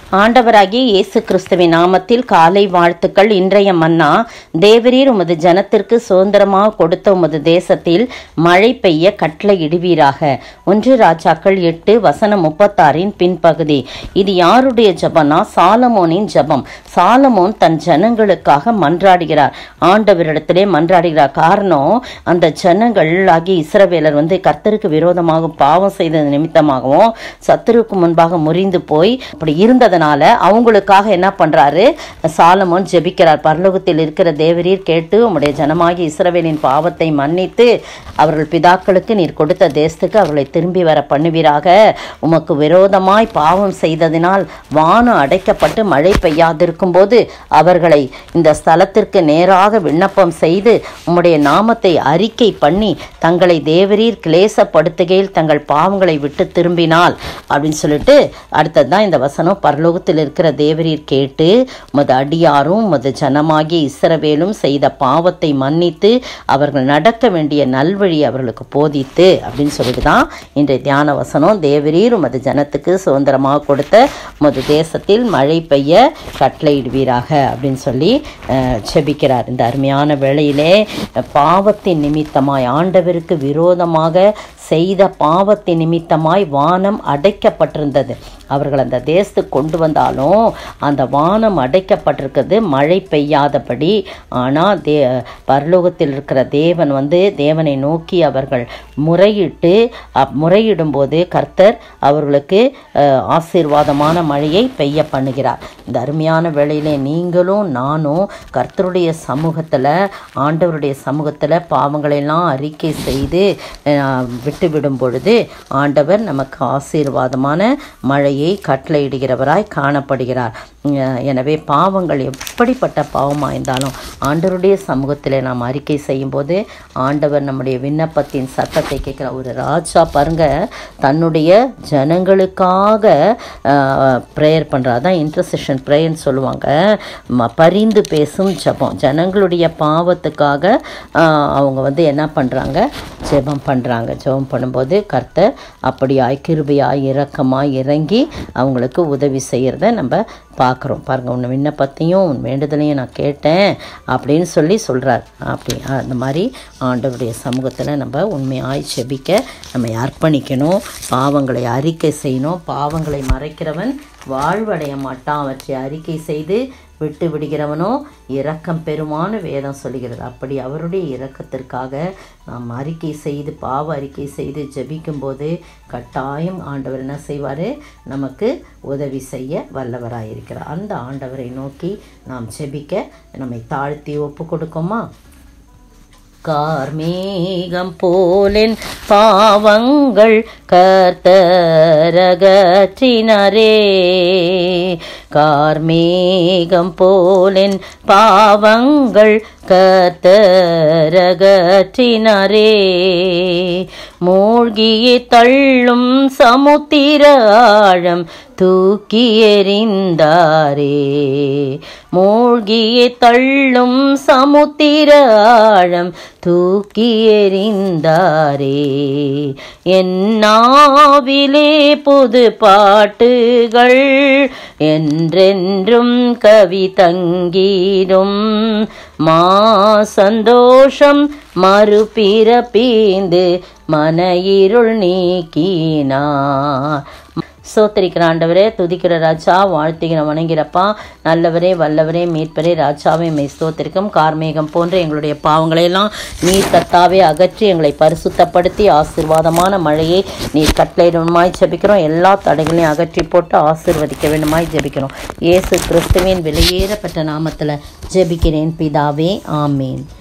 ஆண்டவராகிய இயேசு கிறிஸ்துவின் நாமத்தில் காலை வாழ்த்துக்கள் இன்றைய மன்னா தேவரீர் உமது ஜனத்திற்கு சுதந்திரமாக கொடுத்த உமது தேசத்தில் மழை பெய்ய கட்டளையிடுவீராக ஒன்று ராஜாக்கள் எட்டு வசனம் முப்பத்தாறின் பின்பகுதி இது யாருடைய ஜபம்னா சாலமோனின் ஜபம் சாலமோன் தன் ஜனங்களுக்காக மன்றாடுகிறார் ஆண்டவரிடத்திலே மன்றாடுகிறார் காரணம் அந்த ஜனங்கள் ஆகிய இஸ்ரவேலர் வந்து கர்த்தருக்கு விரோதமாக பாவம் செய்தது நிமித்தமாகவும் சத்துருக்கு முன்பாக முறிந்து போய் அப்படி இருந்ததனால அவங்களுக்காக என்ன பண்றாரு சாலமோன் ஜெபிக்கிறார் பரலோகத்தில் இருக்கிற தேவரீர் கேட்டு உம்முடைய ஜனமாகி இஸ்ரவேலின் பாவத்தை மன்னித்து அவர்கள் பிதாக்களுக்கு நீர் கொடுத்த தேசத்துக்கு அவர்களை திரும்பி வர பண்ணுவீராக உமக்கு விரோதமாய் பாவம் செய்ததினால் வானம் அடைக்கப்பட்டு மழை பெய்யாதிருக்கும் போது அவர்களை இந்த ஸ்தலத்திற்கு நேராக விண்ணப்பம் செய்து உம்முடைய நாமத்தை அறிக்கை பண்ணி தங்களை தேவரீர் கிளேசப்படுத்துகையில் தங்கள் பாவங்களை விட்டு திரும்பினால் அப்படின்னு சொல்லிட்டு அடுத்தது தான் இந்த வசனம் பரலோகத்தில் இருக்கிற தேவரீர் கேட்டு உமது அடியாரும் உமது ஜனமாகிய இஸ்ரவேலும் செய்த பாவத்தை மன்னித்து அவர்கள் நடக்க வேண்டிய நல்வழி அவர்களுக்கு போதித்து அப்படின்னு சொல்லிட்டு தான் இன்றைய தியான வசனம் தேவரீர் உமது ஜனத்துக்கு சுதந்திரமாக கொடுத்த உமது தேசத்தில் மழை பெய்ய கட்டளையிடுவீராக அப்படின்னு சொல்லி அஹ், செபிக்கிறார் இந்த அருமையான வேளையிலே அஹ், பாவத்தின் நிமித்தமாய் ஆண்டவருக்கு விரோதமாக செய்த பாவத்தின் நிமித்தமாய் வானம் அடைக்கப்பட்டிருந்தது அவர்கள் அந்த தேசத்துக்கு கொண்டு வந்தாலும் அந்த வானம் அடைக்கப்பட்டிருக்கிறது மழை பெய்யாதபடி ஆனால் தே பரலோகத்தில் இருக்கிற தேவன் வந்து தேவனை நோக்கி அவர்கள் முறையிட்டு அப்- முறையிடும்போது கர்த்தர் அவர்களுக்கு அஹ், ஆசீர்வாதமான மழையை பெய்ய பண்ணுகிறார் இந்த அருமையான வேளையிலே நீங்களும் நானும் கர்த்தருடைய சமூகத்தில் ஆண்டவருடைய சமூகத்தில் பாவங்களெல்லாம் அறிக்கை செய்து அஹ், விட்டுவிடும் பொழுது ஆண்டவர் நமக்கு ஆசீர்வாதமான மழையை கட்டளையிடுகிறவராய் காணப்படுகிறார் அஹ், எனவே பாவங்கள் எப்படிப்பட்ட பாவமாக இருந்தாலும் ஆண்டவருடைய சமூகத்தில் நாம் அறிக்கை செய்யும்போது ஆண்டவர் நம்முடைய விண்ணப்பத்தின் சத்தத்தை கேட்கிற ஒரு ராஜா பாருங்க தன்னுடைய ஜனங்களுக்காக ப்ரேயர் பண்ணுறாரு தான் இன்டர்செஷன் ப்ரேயர்னு சொல்லுவாங்க ம- பரிந்து பேசும் ஜெபம் ஜனங்களுடைய பாவத்துக்காக ஆஹ், அவங்க வந்து என்ன பண்ணுறாங்க ஜெபம் பண்ணுறாங்க ஜெபம் பண்ணும்போது கர்த்தர் அப்படியாய் கிருபையாய் இரக்கமாய் இறங்கி அவங்களுக்கு உதவி செய்கிறத நம்ம பார்க்குறோம் பாருங்கள் உன் விண்ணப்பத்தையும் உன் வேண்டுதலையும் நான் கேட்டேன் அப்படின்னு சொல்லி சொல்கிறார் அப்படி அந்த மாதிரி ஆண்டவருடைய சமூகத்தில் நம்ம உண்மையாய் செபிக்க நம்ம அர்ப்பணிக்கணும் பாவங்களை அறிக்கை செய்யணும் பாவங்களை மறைக்கிறவன் வாழ்வடைய மாட்டான் அவற்றை அறிக்கை செய்து விட்டு விடுகிறவனோ இரக்கம் பெருமான வேதம் சொல்லுகிறது அப்படி அவருடைய இரக்கத்திற்காக நாம் அறிக்கை செய்து பாவ அறிக்கை செய்து ஜெபிக்கும்போது கட்டாயம் ஆண்டவர் என்ன செய்வார் நமக்கு உதவி செய்ய வல்லவராயிருக்கிறார் அந்த ஆண்டவரை நோக்கி நாம் ஜெபிக்க நம்மை தாழ்த்தி ஒப்பு கொடுக்கோமா கார்மேகம் போலின் பாவங்கள் கர்த்தரகற்றினரே கார்மேகம் போலின் பாவங்கள் கர்த்தரகற்றினரே மூழ்கியே தள்ளும் சமுத்திர ஆழம் தூக்கி எறிந்தாரே மூழ்கியே தள்ளும் சமுத்திர ஆழம் தூக்கி எறிந்தாரே என்னாவிலே புது பாட்டுகள் என்றென்றும் கவி தங்கிடும் மா சந்தோஷம் மறுபிறப்பீந்து மன இருள் நீக்கினார் சோத்தரிக்கிற ஆண்டவரே துதிக்கிற ராஜா வாழ்த்துகிற வணங்கிறப்பா நல்லவரே வல்லவரே மீட்பரே ராஜாவே மெய் ஸ்தோத்திரிக்கும் கார்மேகம் போன்ற எங்களுடைய பாவங்களையெல்லாம் நீர் கத்தாவே அகற்றி எங்களை பரிசுத்தப்படுத்தி ஆசீர்வாதமான மழையை நீர் கட்டளையிடணுமாய் ஜெபிக்கிறோம் எல்லா தடைகளையும் அகற்றி போட்டு ஆசீர்வதிக்க வேண்டுமாய் ஜெபிக்கிறோம் இயேசு கிறிஸ்துவின் வெளியேறப்பட்ட நாமத்தில் ஜெபிக்கிறேன் பிதாவே ஆமீன்